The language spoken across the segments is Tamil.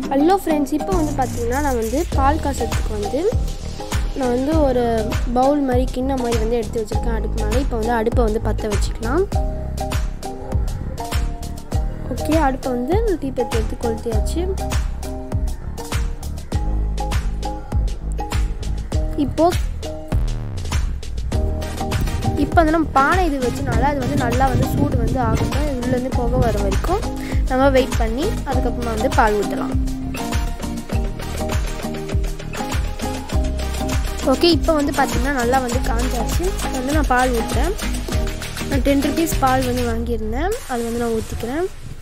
ஹலோ ஃப்ரெண்ட்ஸ் இப்போ வந்து பார்த்தீங்கன்னா நான் வந்து பால் காசத்துக்கு வந்து நான் வந்து ஒரு பவுல் மாதிரி கிண்ணம் மாதிரி வந்து எடுத்து வச்சுருக்கேன் அடுப்பு மேலே இப்போ வந்து அடுப்பை வந்து பற்ற வச்சுக்கலாம் ஓகே அடுப்பை வந்து தீப்பெட்டி எடுத்து கொளுத்தியாச்சு இப்போ இப்போ வந்து நம்ம பானை இது வச்சனால அது வந்து நல்லா வந்து சூடு வந்து ஆகட்டும் இதுலேருந்து புகை வர வரைக்கும் நம்ம வெயிட் பண்ணி அதுக்கப்புறமா வந்து பால் ஊற்றலாம் ஓகே இப்போ வந்து பார்த்திங்கன்னா நல்லா வந்து காஞ்சாச்சு வந்து நான் பால் ஊற்றுறேன் நான் டென் ருபீஸ் பால் வந்து வாங்கியிருந்தேன் அது வந்து நான் ஊற்றிக்கிறேன்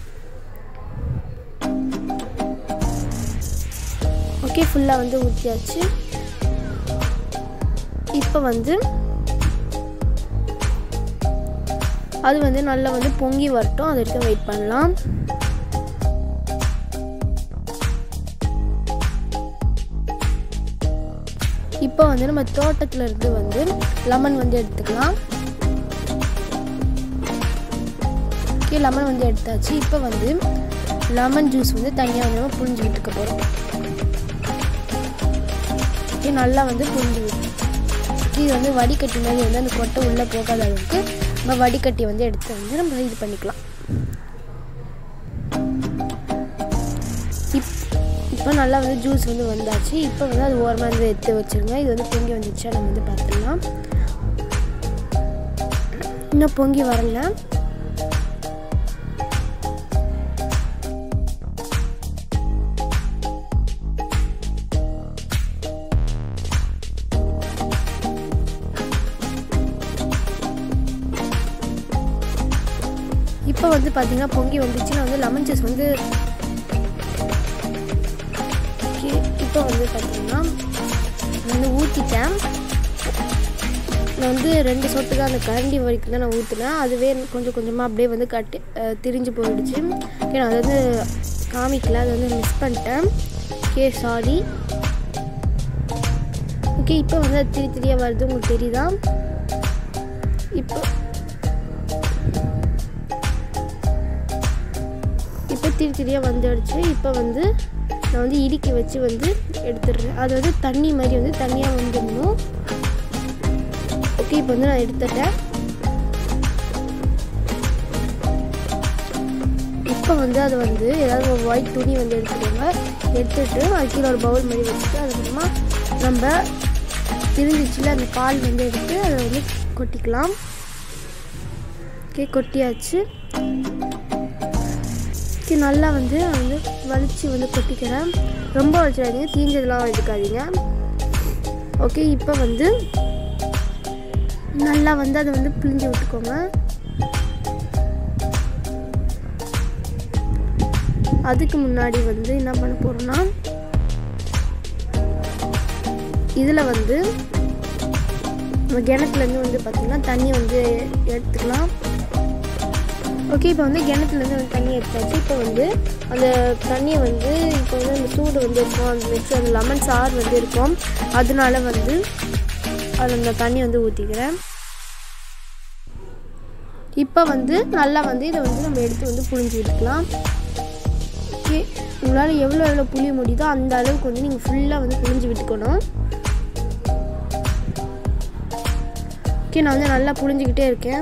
ஓகே ஃபுல்லாக வந்து ஊற்றியாச்சு இப்போ வந்து அது வந்து நல்லா வந்து பொங்கி வரட்டும் அது வரைக்கும் வெயிட் பண்ணலாம் இப்போ வந்து நம்ம தோட்டத்தில் இருந்து வந்து லெமன் வந்து எடுத்துக்கலாம் ஓகே லெமன் வந்து எடுத்தாச்சு இப்போ வந்து லெமன் ஜூஸ் வந்து தனியாக வந்து நம்ம புழிஞ்சு விட்டுக்க போகிறோம் ஓகே நல்லா வந்து புழிஞ்சு விட்டு இது வந்து வடிகட்டி மாதிரி வந்து அந்த கொட்டை உள்ளே போகாத அளவுக்கு நம்ம வடிகட்டி வந்து எடுத்து வந்து நம்ம இது பண்ணிக்கலாம் இப் இப்போ நல்லா வந்து ஜூஸ் வந்து வந்தாச்சு இப்போ வந்து அது ஓரமாக வந்து எடுத்து வச்சுருங்க இது வந்து பொங்கி வந்துச்சா நம்ம வந்து பார்த்துக்கலாம் இன்னும் பொங்கி வரல இப்போ வந்து பார்த்தீங்கன்னா பொங்கி வந்துச்சு நான் வந்து லெமன் ஜூஸ் வந்து ஓகே இப்போ வந்து பார்த்தீங்கன்னா நான் வந்து ஊற்றிட்டேன் நான் வந்து ரெண்டு சொட்டு தான் அந்த கரண்டி வரைக்கும் தான் நான் ஊற்றினேன் அதுவே கொஞ்சம் கொஞ்சமாக அப்படியே வந்து கட்டி திரிஞ்சு போயிடுச்சு ஓகே நான் அதை வந்து காமிக்கல அதை வந்து மிஸ் பண்ணிட்டேன் ஓகே சாரி ஓகே இப்போ வந்து அது திரி திரியாக வருது உங்களுக்கு தெரியுதா இப்போ இப்போ திரி திரியாக வந்துடுச்சு இப்போ வந்து நான் வந்து இடுக்கி வச்சு வந்து எடுத்துடுறேன் அது வந்து தண்ணி மாதிரி வந்து தண்ணியாக வந்துடணும் ஓகே இப்போ வந்து நான் எடுத்துட்டேன் இப்போ வந்து அது வந்து ஏதாவது ஒரு ஒயிட் துணி வந்து எடுத்துக்கோங்க எடுத்துட்டு அது கீழே ஒரு பவுல் மாதிரி வச்சுட்டு அதுக்கப்புறமா நம்ம திரிஞ்சிச்சுல அந்த பால் வந்து எடுத்து அதை வந்து கொட்டிக்கலாம் ஓகே கொட்டியாச்சு ஓகே நல்லா வந்து வந்து வலிச்சு வந்து கொட்டிக்கிறேன் ரொம்ப வலிச்சிடாதீங்க தீஞ்சதெல்லாம் வலிக்காதீங்க ஓகே இப்போ வந்து நல்லா வந்து அதை வந்து பிழிஞ்சு விட்டுக்கோங்க அதுக்கு முன்னாடி வந்து என்ன பண்ண போகிறோம்னா இதில் வந்து நம்ம கிணத்துலேருந்து வந்து பார்த்திங்கன்னா தண்ணி வந்து எடுத்துக்கலாம் ஓகே இப்போ வந்து கிணத்துலேருந்து வந்து தண்ணி எடுத்தாச்சு இப்போ வந்து அந்த தண்ணியை வந்து இப்போ வந்து அந்த சூடு வந்து இருக்கும் அந்த நெக்ஸ்ட் அந்த லெமன் சாறு வந்து இருக்கும் அதனால வந்து அது அந்த தண்ணி வந்து ஊற்றிக்கிறேன் இப்போ வந்து நல்லா வந்து இதை வந்து நம்ம எடுத்து வந்து புழிஞ்சு விட்டுக்கலாம் ஓகே உங்களால் எவ்வளோ எவ்வளோ புளிய முடியுதோ அந்த அளவுக்கு வந்து நீங்கள் ஃபுல்லாக வந்து புழிஞ்சு விட்டுக்கணும் ஓகே நான் வந்து நல்லா புழிஞ்சிக்கிட்டே இருக்கேன்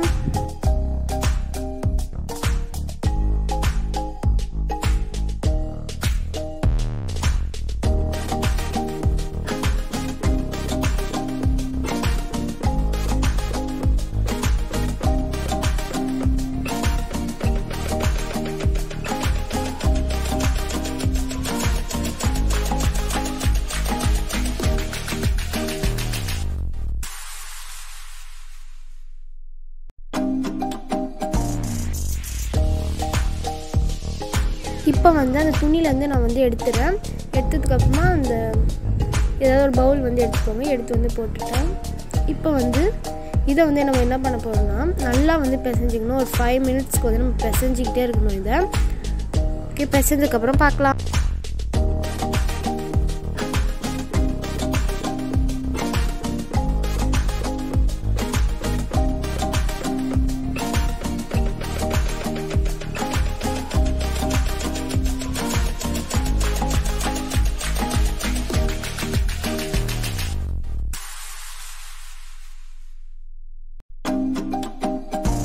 இப்போ வந்து அந்த துணியிலேருந்து நான் வந்து எடுத்துடுறேன் எடுத்ததுக்கப்புறமா அந்த ஏதாவது ஒரு பவுல் வந்து எடுத்துக்கோங்க எடுத்து வந்து போட்டுட்டேன் இப்போ வந்து இதை வந்து நம்ம என்ன பண்ண போகிறோம்னா நல்லா வந்து பிசைஞ்சிக்கணும் ஒரு ஃபைவ் மினிட்ஸ்க்கு வந்து நம்ம பிசைஞ்சிக்கிட்டே இருக்கணும் இதை ஓகே பிசைஞ்சதுக்கப்புறம் பார்க்கலாம்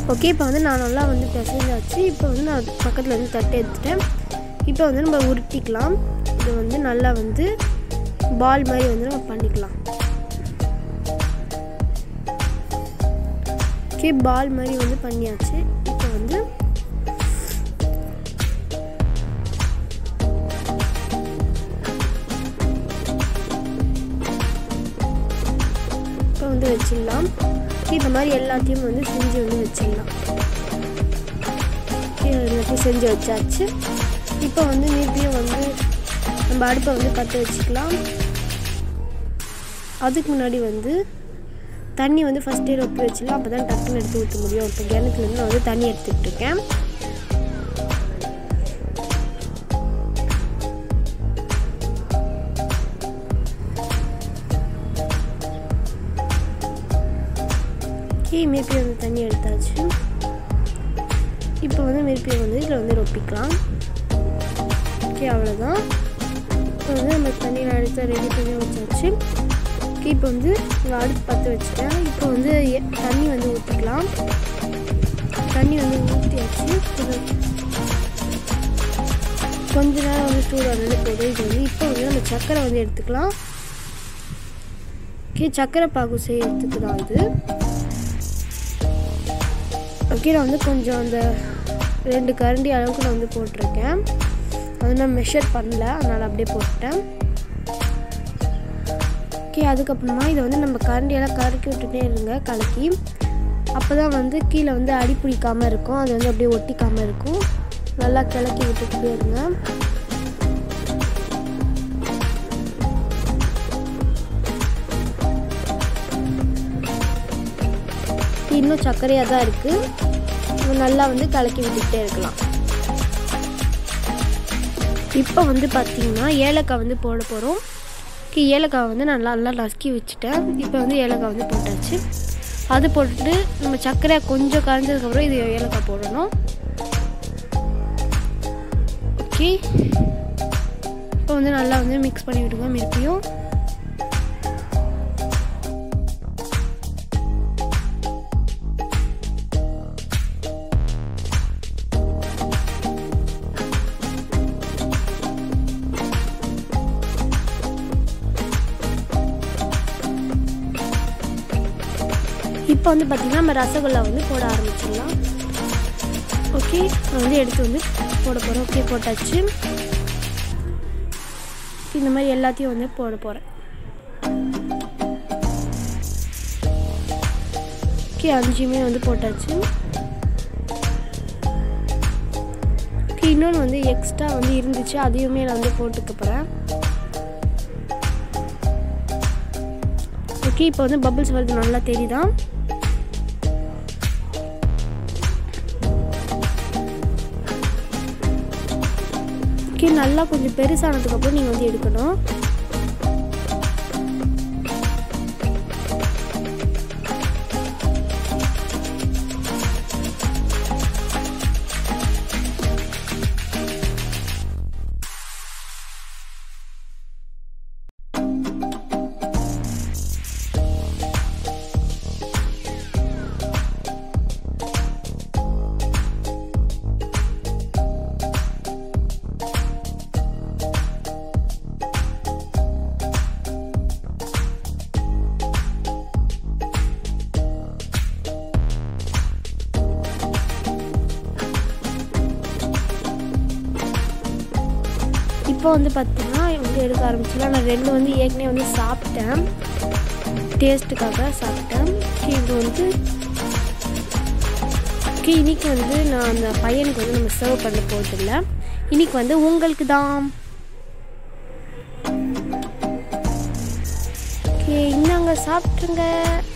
ஓகே இப்போ வந்து நான் நல்லா வந்து பிசைஞ்சாச்சு இப்போ வந்து நான் பக்கத்தில் வந்து தட்டை எடுத்துட்டேன் இப்போ வந்து நம்ம உருட்டிக்கலாம் இது வந்து நல்லா வந்து பால் மாதிரி வந்து நம்ம பண்ணிக்கலாம் ஓகே பால் மாதிரி வந்து பண்ணியாச்சு இப்போ வந்து இப்போ வந்து வச்சிடலாம் இந்த மாதிரி எல்லாத்தையும் வந்து செஞ்சு வந்து வச்சிடலாம் ஓகே எல்லாத்தையும் செஞ்சு வச்சாச்சு இப்போ வந்து மீதியும் வந்து நம்ம அடுப்பை வந்து பற்ற வச்சுக்கலாம் அதுக்கு முன்னாடி வந்து தண்ணி வந்து ஃபஸ்ட்டே ரொப்பி வச்சிடலாம் அப்போ தான் டக்குன்னு எடுத்து ஊற்ற முடியும் இப்போ கிணத்துலேருந்து நான் வந்து தண்ணி எடுத்துக்கிட்டு இருக்கேன் ஓகே மேப்பி வந்து தண்ணி எடுத்தாச்சு இப்போ வந்து மிருப்பியை வந்து இதில் வந்து ரொப்பிக்கலாம் ஓகே அவ்வளோதான் இப்போ வந்து நம்ம தண்ணியில் அடுத்து ரெடி பண்ணி வச்சாச்சு ஓகே இப்போ வந்து இங்கே அடுப்பு பற்ற வச்சுட்டேன் இப்போ வந்து எ- தண்ணி வந்து ஊற்றிக்கலாம் தண்ணி வந்து ஊற்றியாச்சு கொஞ்சம் கொஞ்ச நேரம் வந்து சூடானது போதும் இது வந்து இப்போ வந்து நம்ம சர்க்கரை வந்து எடுத்துக்கலாம் ஓகே சர்க்கரை பாகு செய்யறதுக்கு தான் இது ஓகே நான் வந்து கொஞ்சம் அந்த ரெண்டு கரண்டி அளவுக்கு நான் வந்து போட்டிருக்கேன் அது நான் மெஷர் பண்ணல அதனால் அப்படியே போட்டேன் ஓகே அதுக்கப்புறமா இதை வந்து நம்ம கரண்டியெல்லாம் கலக்கி விட்டுட்டே இருங்க கலக்கி அப்போ தான் வந்து கீழே வந்து அடி பிடிக்காமல் இருக்கும் அது வந்து அப்படியே ஒட்டிக்காமல் இருக்கும் நல்லா கிளக்கி விட்டுக்கிட்டே இருங்க இன்னும் சர்க்கரையாக தான் இருக்குது நல்லா வந்து கலக்கி விட்டுக்கிட்டே இருக்கலாம் இப்போ வந்து பார்த்தீங்கன்னா ஏலக்காய் வந்து போட போகிறோம் ஓகே ஏலக்காய் வந்து நல்லா நல்லா நசுக்கி வச்சுட்டேன் இப்போ வந்து ஏலக்காய் வந்து போட்டாச்சு அது போட்டுட்டு நம்ம சர்க்கரை கொஞ்சம் கரைஞ்சதுக்கப்புறம் இது ஏலக்காய் போடணும் ஓகே இப்போ வந்து நல்லா வந்து மிக்ஸ் பண்ணி விடுங்க மிருப்பியும் இப்போ வந்து பார்த்திங்கன்னா நம்ம ரசகுல்லா வந்து போட ஆரம்பிச்சிடலாம் ஓகே நான் வந்து எடுத்து வந்து போட போகிறேன் ஓகே போட்டாச்சு இந்த மாதிரி எல்லாத்தையும் வந்து போட போகிறேன் ஓகே அஞ்சுமே வந்து போட்டாச்சு ஓகே இன்னொன்று வந்து எக்ஸ்ட்ரா வந்து இருந்துச்சு அதையுமே நான் வந்து போட்டுக்க போகிறேன் ஓகே இப்போ வந்து பபிள்ஸ் வருது நல்லா தெரியுதா ஓகே நல்லா கொஞ்சம் பெருசானதுக்கப்புறம் நீங்கள் வந்து எடுக்கணும் இப்போ வந்து பார்த்தீங்கன்னா வந்து எடுக்க ஆரம்பிச்சிடலாம் நான் ரெண்டு வந்து ஏற்கனவே வந்து சாப்பிட்டேன் டேஸ்ட்டுக்காக சாப்பிட்டேன் ஓகே இது வந்து ஓகே இன்னைக்கு வந்து நான் அந்த பையனுக்கு வந்து நம்ம சர்வ் பண்ண போகிறதில்ல இன்னைக்கு வந்து உங்களுக்கு தான் ஓகே இந்தாங்க சாப்பிட்ருங்க